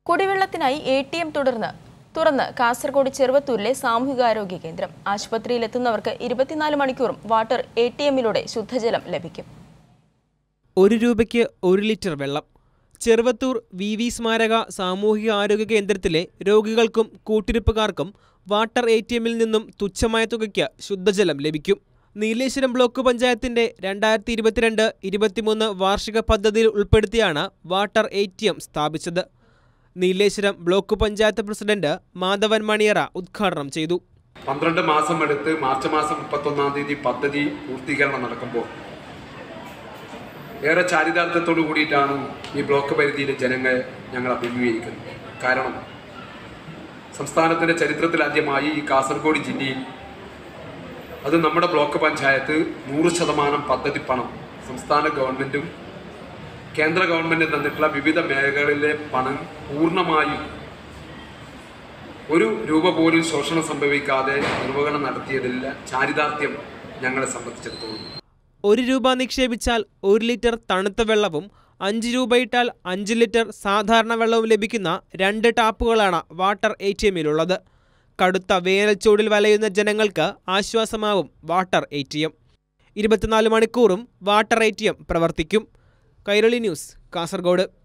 കുടിവെള്ളത്തിനായി A T M തുടർന്ന് തുറന്ന് കാസർഗോഡ് ചെറുവത്തൂരിലെ സാമൂഹികാരോഗ്യ കേന്ദ്രം ആശുപത്രിയിലെത്തുന്നവർക്ക് ഇരുപത്തിനാല് മണിക്കൂറും വാട്ടർ എ ടി എമ്മിലൂടെ ശുദ്ധജലം ലഭിക്കും ഒരു രൂപയ്ക്ക് ഒരു ലിറ്റർ വെള്ളം ചെറുവത്തൂർ വി വി സ്മാരക സാമൂഹിക ആരോഗ്യ കേന്ദ്രത്തിലെ രോഗികൾക്കും കൂട്ടിരിപ്പുകാർക്കും വാട്ടർ എ ടി എമ്മിൽ നിന്നും തുച്ഛമായ തുകയ്ക്ക് ശുദ്ധജലം ലഭിക്കും നീലേശ്വരം ബ്ലോക്ക് പഞ്ചായത്തിന്റെ രണ്ടായിരത്തി ഇരുപത്തിരണ്ട് ഇരുപത്തിമൂന്ന് വാർഷിക പദ്ധതിയിൽ ഉൾപ്പെടുത്തിയാണ് വാട്ടർ എ ടി എം സ്ഥാപിച്ചത് നീലേശ്വരം ബ്ലോക്ക് പഞ്ചായത്ത് പ്രസിഡന്റ് മാധവൻ മണിയറ ഉദ്ഘാടനം ചെയ്തു പന്ത്രണ്ട് മാസം എടുത്ത് മാർച്ച് മാസം മുപ്പത്തൊന്നാം തീയതി പദ്ധതി പൂർത്തീകരണം നടക്കുമ്പോൾ ഏറെ ചാരിതാർത്ഥ്യത്തോടു കൂടിയിട്ടാണ് ഈ ബ്ലോക്ക് പരിധിയിലെ ജനങ്ങൾ ഞങ്ങൾ അഭിമുഖീകരിക്കുന്നത് കാരണം സംസ്ഥാനത്തിൻ്റെ ചരിത്രത്തിൽ ആദ്യമായി ഈ കാസർഗോഡ് ജില്ലയിൽ അത് നമ്മുടെ ബ്ലോക്ക് പഞ്ചായത്ത് നൂറ് ശതമാനം പദ്ധതി പണം സംസ്ഥാന ഗവൺമെൻറ്റും കേന്ദ്ര ഗവൺമെൻറ് തന്നിട്ടുള്ള വിവിധ മേഖലകളിലെ പണം പൂർണ്ണമായും ഒരു രൂപ പോലും ശോഷണം സംഭവിക്കാതെ നിർവഹണം നടത്തിയതില്ല ചാരിതാർത്ഥ്യം ഞങ്ങളെ സംബന്ധിച്ചിടത്തോളം ഒരു രൂപ നിക്ഷേപിച്ചാൽ ഒരു ലിറ്റർ തണുത്ത വെള്ളവും അഞ്ച് രൂപ ഇട്ടാൽ അഞ്ച് ലിറ്റർ സാധാരണ വെള്ളവും ലഭിക്കുന്ന രണ്ട് ടാപ്പുകളാണ് വാട്ടർ എ ടി എമ്മിലുള്ളത് കടുത്ത വേനൽ ചൂടിൽ വലയുന്ന ജനങ്ങൾക്ക് ആശ്വാസമാവും വാട്ടർ എ ടി എം ഇരുപത്തിനാല് മണിക്കൂറും വാട്ടർ എ ടി എം പ്രവർത്തിക്കും കൈരളി ന്യൂസ് കാസർഗോഡ്